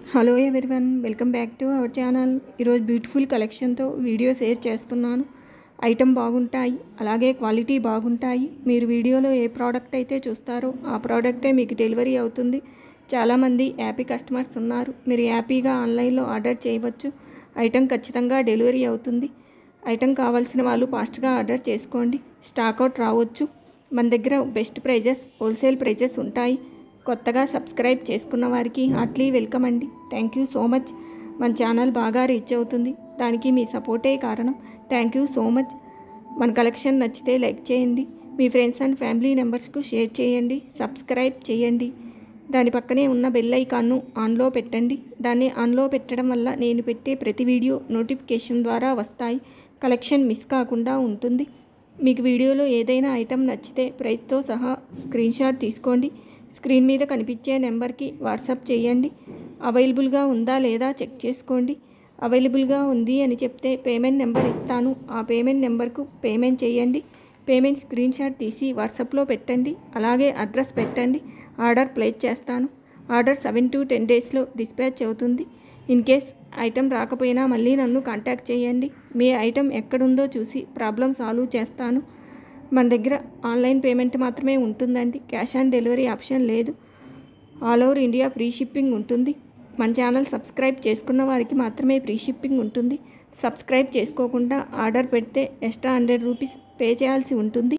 hello everyone welcome back to our channel ఈరోజు beautiful కలెక్షన్తో video share చేస్తున్నాను item బాగుంటాయి అలాగే క్వాలిటీ బాగుంటాయి మీరు వీడియోలో ఏ ప్రోడక్ట్ అయితే చూస్తారో ఆ ప్రోడక్టే మీకు డెలివరీ అవుతుంది చాలామంది హ్యాపీ కస్టమర్స్ ఉన్నారు మీరు హ్యాపీగా ఆన్లైన్లో ఆర్డర్ చేయవచ్చు ఐటమ్ ఖచ్చితంగా డెలివరీ అవుతుంది ఐటమ్ కావాల్సిన వాళ్ళు ఫాస్ట్గా ఆర్డర్ చేసుకోండి స్టాక్అవుట్ రావచ్చు మన దగ్గర బెస్ట్ ప్రైజెస్ హోల్సేల్ ప్రైజెస్ ఉంటాయి కొత్తగా సబ్స్క్రైబ్ చేసుకున్న వారికి హార్ట్లీ వెల్కమ్ అండి థ్యాంక్ యూ సో మచ్ మన ఛానల్ బాగా రీచ్ అవుతుంది దానికి మీ సపోర్టే కారణం థ్యాంక్ యూ సో మచ్ మన కలెక్షన్ నచ్చితే లైక్ చేయండి మీ ఫ్రెండ్స్ అండ్ ఫ్యామిలీ మెంబర్స్కు షేర్ చేయండి సబ్స్క్రైబ్ చేయండి దాని పక్కనే ఉన్న బెల్ ఐకాన్ను ఆన్లో పెట్టండి దాన్ని ఆన్లో పెట్టడం వల్ల నేను పెట్టే ప్రతి వీడియో నోటిఫికేషన్ ద్వారా వస్తాయి కలెక్షన్ మిస్ కాకుండా ఉంటుంది మీకు వీడియోలో ఏదైనా ఐటెం నచ్చితే ప్రైస్తో సహా స్క్రీన్ షాట్ తీసుకోండి స్క్రీన్ మీద కనిపించే నెంబర్కి వాట్సాప్ చేయండి అవైలబుల్గా ఉందా లేదా చెక్ చేసుకోండి అవైలబుల్గా ఉంది అని చెప్తే పేమెంట్ నెంబర్ ఇస్తాను ఆ పేమెంట్ నెంబర్కు పేమెంట్ చేయండి పేమెంట్ స్క్రీన్ షాట్ తీసి వాట్సాప్లో పెట్టండి అలాగే అడ్రస్ పెట్టండి ఆర్డర్ ప్లేస్ చేస్తాను ఆర్డర్ సెవెన్ టు టెన్ డేస్లో డిస్పాచ్ అవుతుంది ఇన్ కేస్ ఐటెం రాకపోయినా మళ్ళీ నన్ను కాంటాక్ట్ చేయండి మీ ఐటెం ఎక్కడుందో చూసి ప్రాబ్లం సాల్వ్ చేస్తాను మన దగ్గర ఆన్లైన్ పేమెంట్ మాత్రమే ఉంటుందండి క్యాష్ ఆన్ డెలివరీ ఆప్షన్ లేదు all over India free shipping ఉంటుంది మన ఛానల్ సబ్స్క్రైబ్ చేసుకున్న వారికి మాత్రమే ఫ్రీ షిప్పింగ్ ఉంటుంది సబ్స్క్రైబ్ చేసుకోకుండా ఆర్డర్ పెడితే ఎక్స్ట్రా హండ్రెడ్ రూపీస్ పే చేయాల్సి ఉంటుంది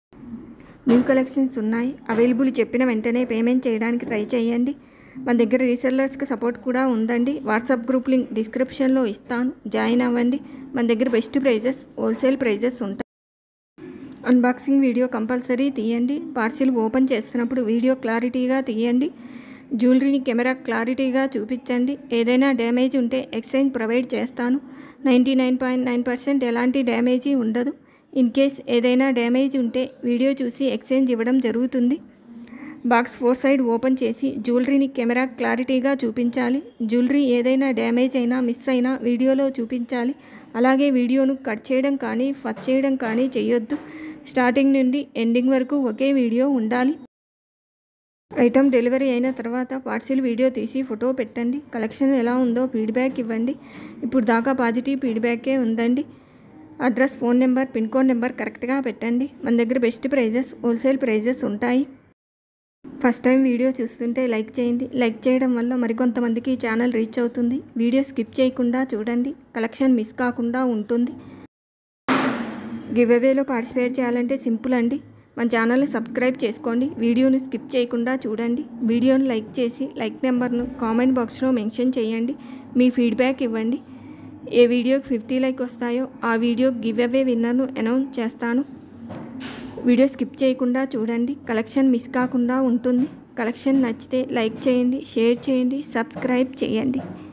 న్యూ కలెక్షన్స్ ఉన్నాయి అవైలబుల్ చెప్పిన వెంటనే పేమెంట్ చేయడానికి ట్రై చేయండి మన దగ్గర రీసెల్లర్స్కి సపోర్ట్ కూడా ఉందండి వాట్సాప్ గ్రూప్ లింక్ డిస్క్రిప్షన్లో ఇస్తాను జాయిన్ అవ్వండి మన దగ్గర బెస్ట్ ప్రైజెస్ హోల్సేల్ ప్రైజెస్ ఉంటాయి అన్బాక్సింగ్ వీడియో కంపల్సరీ తీయండి పార్సిల్ ఓపెన్ చేస్తున్నప్పుడు వీడియో క్లారిటీగా తీయండి జ్యువెలరీని కెమెరా క్లారిటీగా చూపించండి ఏదైనా డ్యామేజ్ ఉంటే ఎక్స్చేంజ్ ప్రొవైడ్ చేస్తాను ninety nine point nine percent ఎలాంటి డ్యామేజీ ఉండదు ఇన్ కేస్ ఏదైనా డ్యామేజ్ ఉంటే వీడియో చూసి ఎక్స్చేంజ్ ఇవ్వడం జరుగుతుంది బాక్స్ ఫోర్ సైడ్ ఓపెన్ చేసి జ్యువెలరీని కెమెరా క్లారిటీగా చూపించాలి జ్యువెలరీ ఏదైనా డ్యామేజ్ అయినా మిస్ అయినా వీడియోలో చూపించాలి అలాగే వీడియోను కట్ చేయడం కానీ ఫస్ట్ చేయడం కానీ చేయొద్దు స్టార్టింగ్ నుండి ఎండింగ్ వరకు ఒకే వీడియో ఉండాలి ఐటమ్ డెలివరీ అయిన తర్వాత పార్సిల్ వీడియో తీసి ఫోటో పెట్టండి కలెక్షన్ ఎలా ఉందో ఫీడ్బ్యాక్ ఇవ్వండి ఇప్పుడు దాకా పాజిటివ్ ఫీడ్బ్యాకే ఉందండి address phone number pin code number కరెక్ట్గా పెట్టండి మన దగ్గర బెస్ట్ ప్రైజెస్ హోల్సేల్ ప్రైజెస్ ఉంటాయి ఫస్ట్ టైం వీడియో చూస్తుంటే లైక్ చేయండి లైక్ చేయడం వల్ల మరికొంతమందికి ఈ ఛానల్ రీచ్ అవుతుంది వీడియో స్కిప్ చేయకుండా చూడండి కలెక్షన్ మిస్ కాకుండా ఉంటుంది గివ్ అవేలో పార్టిసిపేట్ చేయాలంటే సింపుల్ అండి మన ఛానల్ని సబ్స్క్రైబ్ చేసుకోండి వీడియోని స్కిప్ చేయకుండా చూడండి వీడియోని లైక్ చేసి లైక్ నెంబర్ను కామెంట్ బాక్స్లో మెన్షన్ చేయండి మీ ఫీడ్బ్యాక్ ఇవ్వండి ఏ వీడియోకి ఫిఫ్టీ లైక్ వస్తాయో ఆ వీడియో గివ్ అవే విన్నర్ను అనౌన్స్ చేస్తాను వీడియో స్కిప్ చేయకుండా చూడండి కలెక్షన్ మిస్ కాకుండా ఉంటుంది కలెక్షన్ నచ్చితే లైక్ చేయండి షేర్ చేయండి సబ్స్క్రైబ్ చేయండి